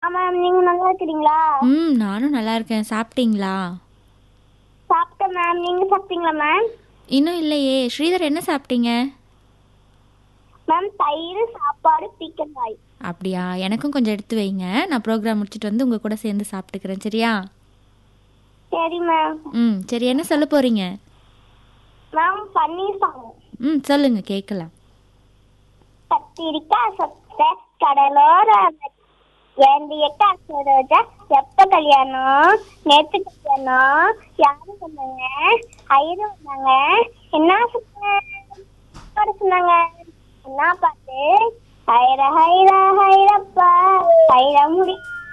ma'am நீங்க நல்லா இருக்கிறீங்களா ம் நானும் நல்லா இருக்கேன் சாப்பிட்டீங்களா சாப்பிட்டேன் மேம் நீங்க சாப்பிட்டீங்களா மேம் இன்னும் இல்லையே ஸ்ரீதர் என்ன சாப்பிட்டீங்க மேம் தயிர் சாப்பாடு பீக்கன் காய் அப்படியா எனக்கும் கொஞ்சம் எடுத்து வைங்க நான் ப்ரோக்ராம் முடிச்சுட்டு வந்து உங்கள் கூட சேர்ந்து சாப்பிட்டுக்கிறேன் சரியா சரி மேம் ம் சரி என்ன சொல்ல போகிறீங்க மேம் பன்னீர் சாதம் ம் சொல்லுங்க கேட்கலாம் கத்திரிக்காய் சொத்த கடலோர வேண்டிய காசோட எப்ப கல்யாணம் நேத்து கல்யாணம் யாரு சொன்னாங்க ஐயரு வந்தாங்க என்ன சொன்னாங்க சொன்னாங்க என்ன பாட்டு ஹைர ஹைர ஹைரப்பா ஹைர முடி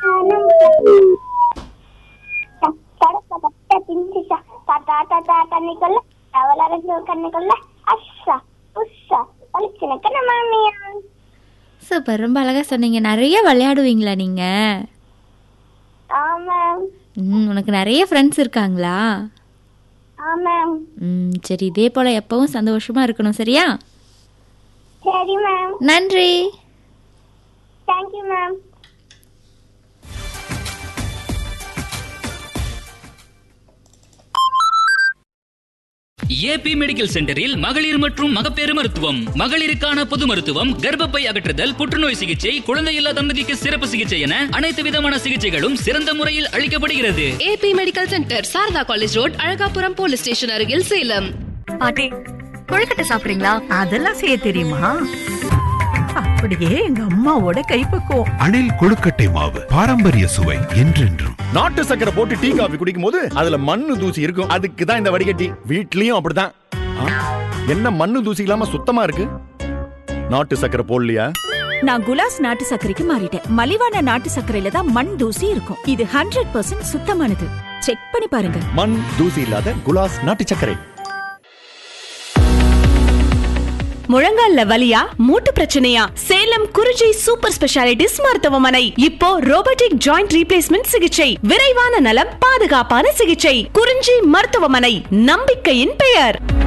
கண்ணிக்கொள்ள அவளரசு கண்ணிக்கொள்ள அஸ்ஸா உஸ்ஸா பளிச்சுன கண்ண மாமியா சூப்பர் ரொம்ப அழகாக சொன்னீங்க நிறைய விளையாடுவீங்களா நீங்கள் ஆமாம் ம் உனக்கு நிறைய ஃப்ரெண்ட்ஸ் இருக்காங்களா ஆமாம் ம் சரி இதே போல் எப்பவும் சந்தோஷமாக இருக்கணும் சரியா சரி மேம் நன்றி தேங்க்யூ மேம் ஏபி மெடிக்கல் சென்டரில் மகளிர் மற்றும் மகப்பேறு மருத்துவம் மகளிருக்கான பொது மருத்துவம் கர்ப்பப்பை அகற்றுதல் புற்றுநோய் சிகிச்சை குழந்தையில்லா தம்பதிக்கு சிறப்பு சிகிச்சை என அனைத்து விதமான சிகிச்சைகளும் சிறந்த முறையில் அளிக்கப்படுகிறது AB medical centre Sarada college road Azhagapuram police station அருகில் சேலம் பாட்டி கொழுக்கட்டை சாப்பிடுறீங்களா அதெல்லாம் செய்ய தெரியுமா அப்படியே எங்க அம்மாவோட கைப்பக்குவம் அணில் கொழுக்கட்டை மாவு பாரம்பரிய சுவை என்றென்றும் நாட்டு சக்கரை போட்டு டீ காபி குடிக்கும் போது அதுல மண்ணு தூசி இருக்கும் அதுக்கு தான் இந்த வடிகட்டி வீட்லயும் அப்படிதான் ஆ, என்ன மண்ணு தூசி இல்லாம சுத்தமா இருக்கு நாட்டு சக்கரை போடலையா நான் குலாஸ் நாட்டு சர்க்கரைக்கு மாறிட்டேன் மலிவான நாட்டு சர்க்கரையில தான் மண் தூசி இருக்கும் இது ஹண்ட்ரட் பர்சன்ட் சுத்தமானது செக் பண்ணி பாருங்க மண் தூசி இல்லாத குலாஸ் நாட்டு சர்க்கரை முழங்கால்ல வலியா மூட்டு பிரச்சனையா சேலம் குறிஞ்சி சூப்பர் ஸ்பெஷாலிட்டிஸ் மருத்துவமனை இப்போ ரோபோட்டிக் ஜாயிண்ட் ரீப்ளேஸ்மெண்ட் சிகிச்சை விரைவான நலம் பாதுகாப்பான சிகிச்சை குறிஞ்சி மருத்துவமனை நம்பிக்கையின் பெயர்